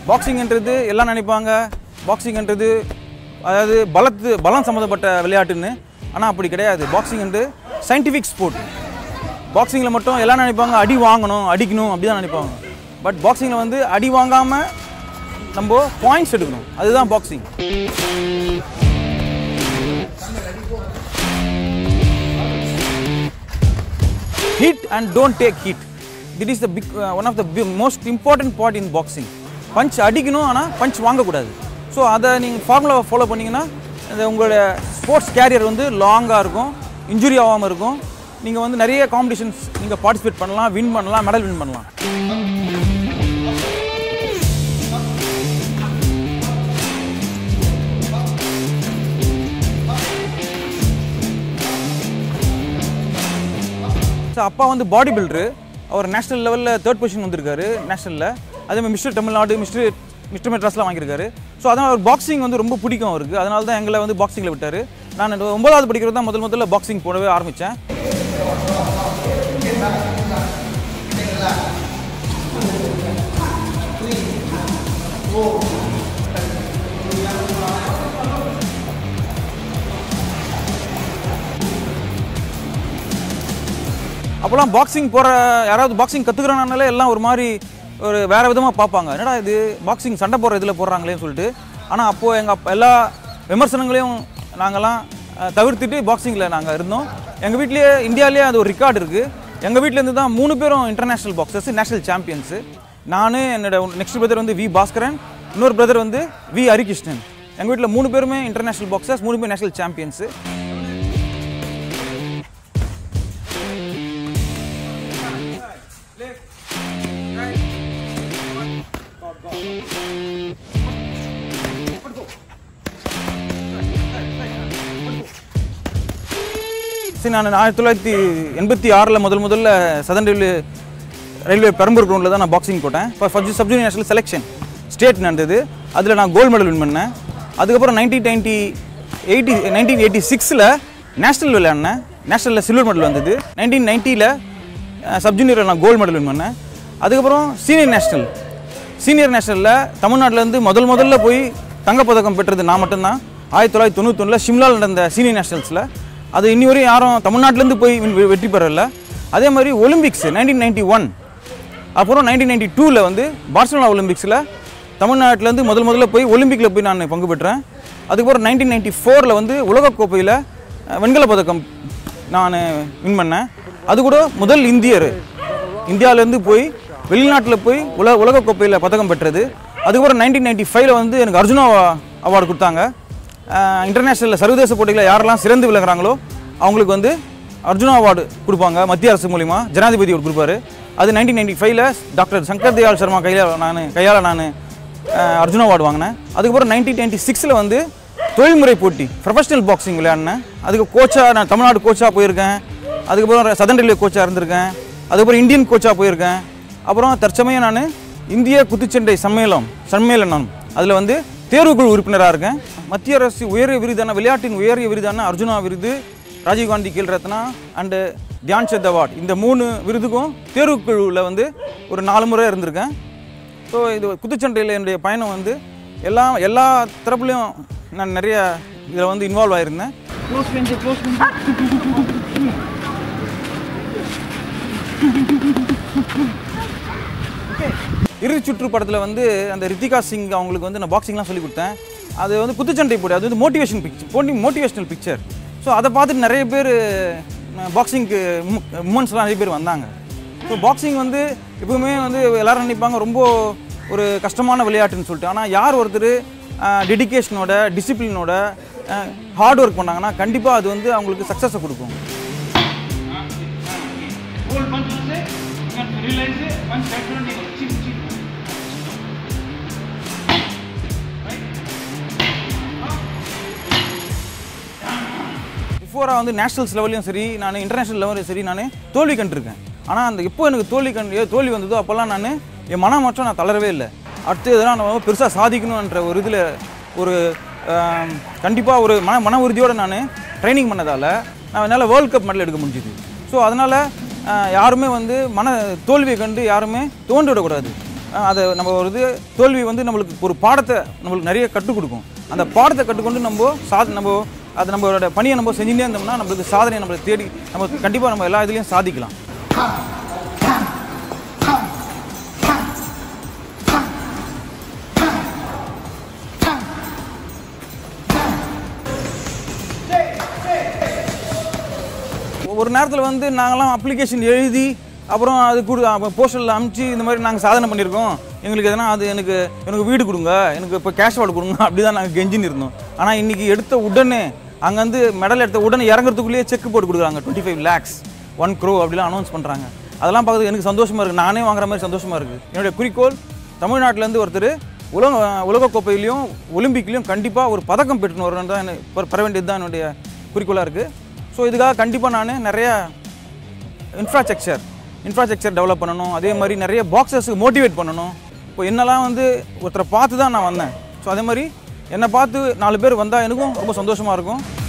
பாக்ஸிங்ன்றது எல்லாம் நினைப்பாங்க பாக்ஸிங்ன்றது அதாவது பலத்து பலம் சம்மந்தப்பட்ட விளையாட்டுன்னு ஆனால் அப்படி கிடையாது பாக்ஸிங்ன்றது சயின்டிஃபிக் ஸ்போர்ட் பாக்ஸிங்கில் மட்டும் எல்லாம் நினைப்பாங்க அடி வாங்கணும் அடிக்கணும் அப்படி தான் நினைப்பாங்க பட் பாக்ஸிங்கில் வந்து அடி வாங்காமல் நம்ம பாயிண்ட்ஸ் எடுக்கணும் அதுதான் boxing hit and don't take hit that is the big one of the most important part in boxing punch அடிக்கணும் ஆனால் பஞ்ச் வாங்கக்கூடாது ஸோ அதை நீங்கள் ஃபார்முலாவை ஃபாலோ பண்ணிங்கன்னா இந்த உங்களோட ஸ்போர்ட்ஸ் கேரியர் வந்து லாங்காக இருக்கும் இன்ஜுரி ஆகாமல் இருக்கும் நீங்கள் வந்து நிறைய காம்படிஷன்ஸ் நீங்கள் பார்ட்டிசிபேட் பண்ணலாம் வின் பண்ணலாம் மெடல் வின் பண்ணலாம் ஸோ அப்பா வந்து பாடி பில்டரு அவர் நேஷனல் லெவலில் தேர்ட் பொசிஷன் வந்திருக்காரு நேஷனலில் அதே மாதிரி மிஸ்டர் தமிழ்நாடு மிஸ்டர் மிஸ்டர் மெட்ராஸ்லாம் வாங்கியிருக்காரு ஸோ அதனால் அவர் பாக்ஸிங் வந்து ரொம்ப பிடிக்கும் அவருக்கு அதனால தான் எங்களை வந்து பாக்ஸிங்கில் விட்டார் நான் இந்த ஒன்பதாவது படிக்கிறது தான் முதல் முதல்ல பாக்ஸிங் போடவே ஆரம்பித்தேன் அப்போலாம் பாக்ஸிங் போகிற யாராவது பாக்ஸிங் கற்றுக்குறானாலே எல்லாம் ஒரு மாதிரி ஒரு வேறு விதமாக பார்ப்பாங்க என்னடா இது பாக்ஸிங் சண்டை போடுற இதில் போடுறாங்களேன்னு சொல்லிட்டு ஆனால் அப்போது எங்கள் அப்பா எல்லா விமர்சனங்களையும் நாங்கள்லாம் அஹ், தவிர்த்துட்டு பாக்ஸிங்கில் நாங்கள் இருந்தோம் எங்கள் வீட்லேயே இந்தியாவிலேயே அது ஒரு ரெக்கார்டு இருக்குது எங்கள் வீட்டிலேருந்து தான் மூணு பேரும் இன்டர்நேஷ்னல் பாக்ஸர்ஸ் நேஷனல் சாம்பியன்ஸு நான் என்னோட நெக்ஸ்ட் பிரதர் வந்து வி பாஸ்கரன் இன்னொரு பிரதர் வந்து வி ஹரிகிருஷ்ணன் எங்கள் வீட்டில் மூணு பேருமே இன்டர்நேஷ்னல் பாக்ஸர்ஸ் மூணு பேர் நேஷனல் சாம்பியன்ஸு சரி நான் ஆயிரத்தி தொள்ளாயிரத்தி எண்பத்தி ஆறில் முதல் முதல்ல சதன் ரயில்வே ரயில்வே பெரம்பூர் கிரவுண்டில் தான் நான் பாக்ஸிங் போட்டேன் இப்போ first sub junior national selection state நடந்தது அதில் நான் கோல்டு மெடல் வின் பண்ணேன் அதுக்கப்புறம் nineteen ninety eighty nineteen eighty சிக்ஸில் நேஷனல் விளையாடினேன் நேஷனலில் சில்வர் மெடல் வந்தது நைன்டீன் நைன்ட்டியில் சப் ஜூனியரில் நான் கோல்டு மெடல் வின் பண்ணேன் அதுக்கப்புறம் சீனியர் நேஷனல் சீனியர் நேஷனலில் தமிழ்நாட்டிலேருந்து முதல் முதல்ல போய் தங்கப்பதக்கம் பெற்றது நான் மட்டும்தான் ஆயிரத்தி தொள்ளாயிரத்தி தொண்ணூத்தொன்னில் ஷிம்லாவில் நடந்த சீனியர் நேஷனல்ஸில் அது இன்னி வரையும் யாரும் தமிழ்நாட்டிலேருந்து போய் win- வெற்றி பெறல அதே மாதிரி ஒலிம்பிக்ஸ் நைன்டீன் நைன்டி ஒன் அப்புறம் நைன்டீன் நைன்டி டூவில் வந்து பார்சலோனா ஒலிம்பிக்ஸில் தமிழ்நாட்டிலேருந்து முதல் முதல்ல போய் ஒலிம்பிக்கில் போய் நான் பங்கு பெற்றேன் அதுக்கப்புறம் நைன்டீன் நைன்டி ஃபோரில் வந்து உலகக்கோப்பையில் அஹ், வெண்கலப் பதக்கம் நான் வின் பண்ணேன் அது கூட முதல் இந்தியர் இந்தியாவிலேருந்து போய் வெளிநாட்டில் போய் உல உலகக்கோப்பையில் பதக்கம் பெற்றது அதுக்கப்புறம் நைன்டீன் நைன்டி ஃபைவ்ல வந்து எனக்கு அர்ஜுனா அவார்டு கொடுத்தாங்க இன்டர்நேஷ்னல் சர்வதேச போட்டிகளில் யாரெல்லாம் சிறந்து விளங்குறாங்களோ அவங்களுக்கு வந்து அர்ஜுனா அவார்டு கொடுப்பாங்க மத்திய அரசு மூலிமா ஜனாதிபதி அவரு கொடுப்பாரு அது நைன்டீன் நைன்டி ஃபைவ்ல டாக்டர் சங்கர் தயாள் சர்மா கையால் நான் கையால் நான் அர்ஜுனா அவார்டு வாங்கினேன் அதுக்கப்புறம் நைன்டீன் நைன்டி சிக்ஸில் வந்து தொழில்முறை போட்டி ப்ரொஃபஷனல் பாக்ஸிங் விளையாடினேன் அதுக்கு கோச்சாக நான் தமிழ்நாடு கோச்சாக போயிருக்கேன் அதுக்கப்புறம் சதன் ரயில்வே கோச்சாக இருந்திருக்கேன் அதுக்கப்புறம் இந்தியன் கோச்சாக போயிருக்கேன் அப்புறம் தற்சமயம் நான் இந்திய குத்துச்சண்டை சம்மேளம் சம்மேளனம் அதில் வந்து தேர்வுக்குழு உறுப்பினராக இருக்கேன் மத்திய அரசு உயரிய விருதான விளையாட்டின் உயரிய விருதான அர்ஜுனா விருது ராஜீவ்காந்தி கேல் ரத்னா அண்டு தியான் சந்த் அவார்ட் இந்த மூணு விருதுக்கும் தேர்வுக்குழுவில் வந்து ஒரு நாலு முறை இருந்திருக்கேன் ஸோ இது குத்துச்சண்டையில் என்னுடைய பயணம் வந்து எல்லா எல்லா தரப்புலையும் நான் நிறைய இதில் வந்து இன்வால்வ் ஆகியிருந்தேன் இறுதி சுற்று படத்தில் வந்து அந்த ரித்திகா சிங் அவங்களுக்கு வந்து நான் பாக்ஸிங்லாம் சொல்லி கொடுத்தேன் அது வந்து குத்துச்சண்டை போட்டி அது வந்து மோட்டிவேஷன் பிக்சர் போட்டி மோட்டிவேஷனல் பிக்சர் ஸோ அதை பார்த்துட்டு நிறைய பேர் பாக்ஸிங்க்கு உமன்ஸ்லாம் நிறைய பேர் வந்தாங்க ஸோ பாக்ஸிங் வந்து எப்பவுமே வந்து எல்லாரும் நினைப்பாங்க ரொம்ப ஒரு கஷ்டமான விளையாட்டுன்னு சொல்லிட்டு ஆனால் யார் ஒருத்தர் டெடிகேஷனோட டிசிப்ளினோட ஹார்ட் ஒர்க் பண்ணாங்கன்னா கண்டிப்பாக அது வந்து அவங்களுக்கு சக்ஸஸை கொடுக்கும் goal punch से मैं realize है punch back नहीं होगा चीप चीप பிஃபோராக வந்து நேஷனல்ஸ் லெவல்லையும் சரி நான் இன்டர்நேஷனல் லெவலையும் சரி நான் தோல்வி கண்டிருக்கேன் ஆனால் அந்த எப்போ எனக்கு தோல்வி கண்டு தோல்வி வந்ததோ அப்போல்லாம் நான் என் மனம் மட்டும் நான் தளரவே இல்லை அடுத்து எதனா நம்ம பெருசாக சாதிக்கணுன்ற ஒரு இதில் ஒரு கண்டிப்பாக ஒரு மன மன உறுதியோடு நான் ட்ரைனிங் பண்ணதால் நான் என்னால் வேர்ல்ட் கப் மெடல் எடுக்க முடிஞ்சுது ஸோ அதனால் யாருமே வந்து மன தோல்வியை கண்டு யாருமே தோண்டி விடக்கூடாது அஹ் அதை நம்ம ஒரு இது தோல்வி வந்து நம்மளுக்கு ஒரு பாடத்தை நம்மளுக்கு நிறைய கற்றுக் கொடுக்கும் அந்த பாடத்தை கற்றுக்கொண்டு நம்ம சாத நம்ம அது நம்மளோட பணியை நம்ம செஞ்சுட்டே இருந்தோம்னா நம்மளுக்கு சாதனை நம்மளை தேடி நம்ம கண்டிப்பாக நம்ம எல்லா இதுலேயும் சாதிக்கலாம் ஒரு நேரத்தில் வந்து நாங்களாம் அப்ளிகேஷன் எழுதி அப்புறம் அது கொடு போஸ்டரில் அமுச்சு இந்த மாதிரி நாங்கள் சாதனை பண்ணியிருக்கோம் எங்களுக்கு எதனா அது எனக்கு எனக்கு வீடு கொடுங்க எனக்கு இப்போ கேஷ் வார்டு கொடுங்க அப்படி தான் நாங்கள் கெஞ்சின்னு இருந்தோம் ஆனால் இன்றைக்கி எடுத்த உடனே அங்கே வந்து மெடல் எடுத்த உடனே இறங்குறதுக்குள்ளேயே செக் போட்டு கொடுக்குறாங்க twenty five lakhs one crore அப்படிலாம் அனௌன்ஸ் பண்ணுறாங்க அதெல்லாம் பார்க்குறது எனக்கு சந்தோஷமாக இருக்குது நானே வாங்குற மாதிரி சந்தோஷமாக இருக்குது என்னுடைய குறிக்கோள் தமிழ்நாட்டிலேருந்து ஒருத்தர் உலக உலகக்கோப்பையிலையும் ஒலிம்பிக்லையும் கண்டிப்பாக ஒரு பதக்கம் பெற்றுன்னு வரணும் தான் எனக்கு பெற- பெற வேண்டியது தான் என்னுடைய குறிக்கோளாக இருக்குது ஸோ இதுக்காக கண்டிப்பாக நான் நிறைய இன்ஃப்ராஸ்ட்ரக்சர் இன்ஃப்ராஸ்ட்ரக்சர் டெவலப் பண்ணணும் அதே மாதிரி நிறைய பாக்ஸர்ஸுக்கு மோட்டிவேட் பண்ணணும் இப்போ என்னெல்லாம் வந்து ஒருத்தரை பார்த்து தான் நான் வந்தேன் ஸோ அதே மாதிரி என்னை பார்த்து நாலு பேர் வந்தால் எனக்கும் ரொம்ப சந்தோஷமாக இருக்கும்